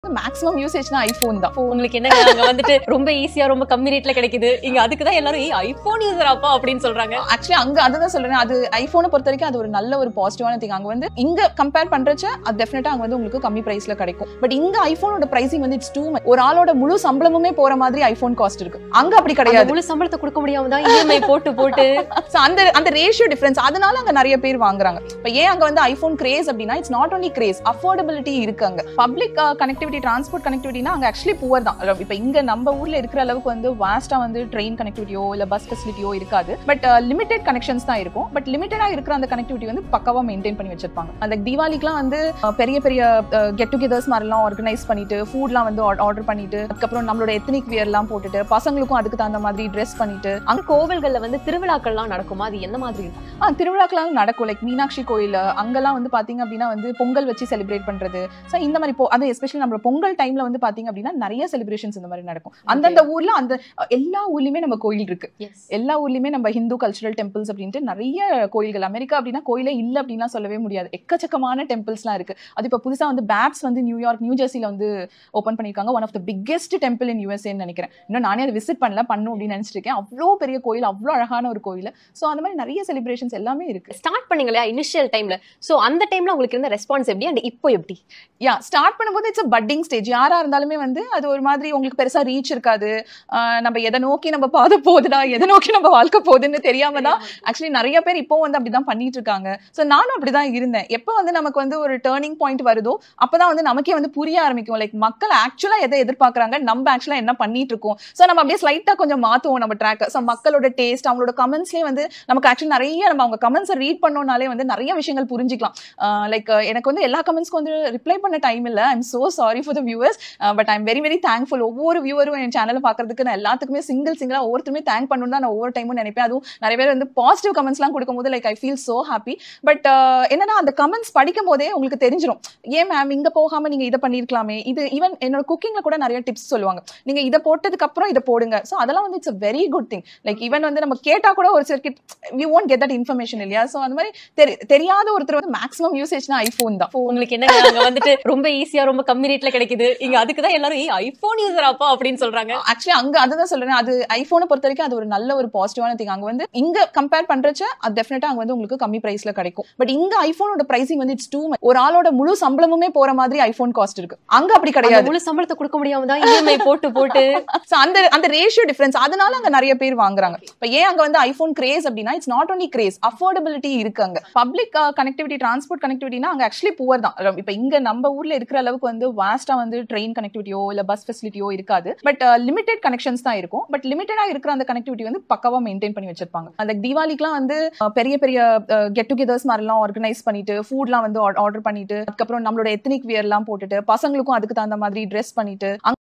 வந்து maximum யூசேஜ்னா iPhone தான் உங்களுக்கு என்ன அங்க வந்துட்டு ரொம்ப ஈஸியா ரொம்ப கம்மி ரேட்ல கிடைக்குது இங்க அதுக்கு தான் எல்லாரும் ஐபோன் யூசர் அப்பா அப்படின்னு சொல்றாங்க ஆக்சுவலி அங்க அதுதான் சொல்றேன் அது ஐபோனை பொறுத்த வரைக்கும் அது ஒரு நல்ல ஒரு பாசிட்டிவான திங் அங்க வந்து இங்க கம்பேர் பண்றச்ச அது டெஃபினட்டா அங்க வந்து உங்களுக்கு கம்மி பிரைஸ்ல கிடைக்கும் பட் இங்க ஐபோனோட பிரைசிங் வந்து இட்ஸ் டூ ஒரு ஆளோட முழு சம்பளமுமே போற மாதிரி ஐபோன் காஸ்ட் இருக்கு அங்க அப்படி அந்த கிடையாது முழு சம்பளத்தை கொடுக்க முடியாம தான் இஎம்ஐ போட்டு போட்டு So, அந்த அந்த ரேஷியோ டிஃபரன்ஸ் அதனால அங்க நிறைய பேர் வாங்குறாங்க இப்போ ஏன் அங்க வந்து ஐபோன் கிரேஸ் அப்படின்னா it's not only craze affordability இருக்கு அங்க பப்ளிக் கனெக்டிவிட்டி டிரான்ஸ்போர்ட் கனெக்டிவிட்டினா அங்க ஆக்சுவலி புவர் தான் இப்போ இங்க நம்ம ஊர்ல இருக்கிற அளவுக்கு வந்து வாஸ்டா வந்து ட்ரெயின் கனெக்டிவிட்டியோ இல்ல பஸ் ஃபெசிலிட்டியோ இருக்காது பட் லிமிடெட் கனெக்ஷன்ஸ் தான் இருக்கும் பட் லிமிட்டடா இருக்கிற அந்த கனெக்டிவிட்டி வந்து பக்காவா மெயின்டைன் பண்ணி வச்சிருப்பாங்க அந்த தீபாவளிக்குலாம் வந்து அஹ், பெரிய பெரிய கெட் டுகெதர்ஸ் மாதிரிலாம் ஆர்கனைஸ் பண்ணிட்டு ஃபுட்லாம் வந்து ஆர்டர் பண்ணிட்டு அதுக்கப்புறம் நம்மளோட எத்தனிக் வியர்லாம் போட்டுட்டு பசங்களுக்கும் அதுக்கு தகுந்த மாதிரி ட்ரெஸ் பண்ணிட்டு அங்க கோவில்கள்ல வந்து திருவிழாக்கள்லாம் நடக்குமா அது எந்த மாதிரி இருக்கும் ஆ திருவிழாக்கெல்லாம் நடக்கும் லைக் மீனாட்சி கோயில் அங்கெல்லாம் வந்து பாத்தீங்க அப்படின்னா வந்து பொங்கல் வச்சு செலிப்ரேட் பண்றது ஸோ இந்த மாதிரி போ அது எஸ்பெஷலி நம்ம பொங்கல் டைம்ல வந்து பாத்தீங்க அப்படின்னா நிறைய செலிப்ரேஷன்ஸ் இந்த மாதிரி நடக்கும் அந்தந்த ஊர்ல அந்த அஹ், எல்லா ஊர்லயுமே நம்ம கோயில் இருக்கு எஸ் எல்லா ஊர்லயுமே நம்ம ஹிந்து கல்ச்சுரல் டெம்பிள்ஸ் அப்படின்ட்டு நிறைய கோயில்கள் அமெரிக்கா அப்படின்னா கோயிலே இல்ல அப்படின்லாம் சொல்லவே முடியாது எக்கச்சக்கமான டெம்பிள்ஸ்லாம் இருக்கு அது இப்போ புதுசா வந்து பேப்ஸ் வந்து நியூயார்க் நியூ ஜெர்சில வந்து ஓப்பன் பண்ணிருக்காங்க one of the biggest temple in யூஎஸ்ஏன்னு நினைக்கிறேன் இன்னும் நானே அதை விசிட் பண்ணல பண்ணும் அப்படின்னு நினைச்சிட்டு இருக்கேன் அவ்வளோ பெரிய கோயில் அவ்வளோ அழகான ஒரு கோயில் ஸோ அந்த மாதிரி நிறைய செலிப்ரேஷன்ஸ் எல்லாமே இருக்கு ஸ்டார்ட் பண்ணீங்க இல்லையா இனிஷியல் டைம்ல சோ அந்த டைம்ல உங்களுக்கு இருந்த ரெஸ்பான்ஸ் எப்படி அண்ட் இப்போ எப்படி யா ஸ்டார்ட் பண்ணும்போது இட்ஸ் பட்டிங் ஸ்டேஜ் யாரா இருந்தாலுமே வந்து அது ஒரு மாதிரி உங்களுக்கு பெருசா ரீச் இருக்காது ஆஹ் நம்ம எதை நோக்கி நம்ம பாதை போகுதுடா எதை நோக்கி நம்ம வாழ்க்கை போகுதுன்னு தெரியாம தான் ஆக்சுவலி நிறைய பேர் இப்போ வந்து அப்படிதான் பண்ணிட்டு இருக்காங்க ஸோ நானும் அப்படிதான் இருந்தேன் எப்போ வந்து நமக்கு வந்து ஒரு டேர்னிங் பாயிண்ட் வருதோ அப்பதான் வந்து நமக்கே வந்து புரிய ஆரம்பிக்கும் லைக் மக்கள் ஆக்சுவலா எதை எதிர்பார்க்கறாங்க நம்ம ஆக்சுவலா என்ன பண்ணிட்டு இருக்கோம் ஸோ நம்ம அப்படியே ஸ்லைட்டா கொஞ்சம் மாத்துவோம் நம்ம ட்ராக் ஸோ மக்களோட டேஸ்ட் அவங்களோட கமெண்ட்ஸ்லேயே வந்து நமக்கு ஆக்சுவலி நிறைய நம்ம அவங்க கமெண்ட்ஸை ரீட் பண்ணோம்னாலே வந்து நிறைய விஷயங்கள் புரிஞ்சுக்கலாம் லைக் எனக்கு வந்து எல்லா கமெண்ட்ஸ்க்கும் வந்து ரிப்ளை பண்ண டைம் இல்லை I'm so sorry for the viewers but I'm very very thankful ஒவ்வொரு வியூவரும் என் சேனலை பார்க்கறதுக்கு நான் எல்லாத்துக்குமே சிங்கிள் சிங்கிளா ஒவ்வொருத்தருமே தேங்க் பண்ணணும் தான் நான் ஒவ்வொரு டைமும் நினைப்பேன் அதுவும் நிறைய பேர் வந்து பாசிட்டிவ் கமெண்ட்ஸ்லாம் கொடுக்கும்போது like I feel so happy but என்னன்னா அந்த கமெண்ட்ஸ் படிக்கும் போதே உங்களுக்கு தெரிஞ்சிடும் ஏன் மேம் இங்க போகாம நீங்க இதை பண்ணிருக்கலாமே இது ஈவன் என்னோட குக்கிங்ல கூட நிறைய டிப்ஸ் சொல்லுவாங்க நீங்க இதை போட்டதுக்கு அப்புறம் இதை போடுங்க ஸோ அதெல்லாம் வந்து it's very good thing like even வந்து நம்ம கேட்டா கூட ஒரு சில we won't get that information இல்லையா ஸோ அந்த மாதிரி தெரி தெரியாத ஒருத்தர் வந்து மேக்ஸிமம் யூசேஜ்னா ஐஃபோன் தான் உங்களுக்கு என்ன அங்க வந்துட்டு ரொம்ப ஈஸியா ரொம்ப கம்மி ரேட்ல கிடைக்குது இங்க அதுக்கு தான் எல்லாரும் ஐபோன் யூசர் அப்பா அப்படின்னு சொல்றாங்க ஆக்சுவலி அங்க அதுதான் சொல்றேன் அது ஐபோனை பொறுத்த வரைக்கும் அது ஒரு நல்ல ஒரு பாசிட்டிவான திங் அங்க வந்து இங்க கம்பேர் பண்றச்ச அது டெஃபினட்டா அங்க வந்து உங்களுக்கு கம்மி பிரைஸ்ல கிடைக்கும் பட் இங்க ஐபோனோட பிரைசிங் வந்து இட்ஸ் டூ ஒரு ஆளோட முழு சம்பளமுமே போற மாதிரி ஐபோன் காஸ்ட் இருக்கு அங்க அப்படி அந்த கிடையாது முழு சம்பளத்தை கொடுக்க முடியாம தான் இஎம்ஐ போட்டு போட்டு So, அந்த அந்த ரேஷியோ டிஃபரன்ஸ் அதனால அங்க நிறைய பேர் வாங்குறாங்க இப்போ ஏன் அங்க வந்து ஐபோன் கிரேஸ் அப்படின்னா it's not only craze affordability இருக்கு அங்க பப்ளிக் கனெக்டிவிட்டி டிரான்ஸ்போர்ட் கனெக்டிவிட்டினா அங்க ஆக்சுவலி புவர் தான் இப்போ இங்க நம்ம ஊர்ல இருக்கிற அளவுக்கு வந்து வாஸ்டா வந்து ட்ரெயின் கனெக்டிவிட்டியோ இல்ல பஸ் ஃபெசிலிட்டியோ இருக்காது பட் லிமிடெட் கனெக்ஷன்ஸ் தான் இருக்கும் பட் லிமிட்டடா இருக்கிற அந்த கனெக்டிவிட்டி வந்து பக்காவா மெயின்டைன் பண்ணி வச்சிருப்பாங்க அந்த தீபாவளிக்குலாம் வந்து அஹ், பெரிய பெரிய கெட் டுகெதர்ஸ் மாதிரிலாம் ஆர்கனைஸ் பண்ணிட்டு ஃபுட்லாம் வந்து ஆர்டர் பண்ணிட்டு அதுக்கப்புறம் நம்மளோட எத்தனிக் வியர்லாம் போட்டுட்டு பசங்களுக்கும் அதுக்கு தகுந்த மாதிரி ட்ரெஸ் பண்ணிட்டு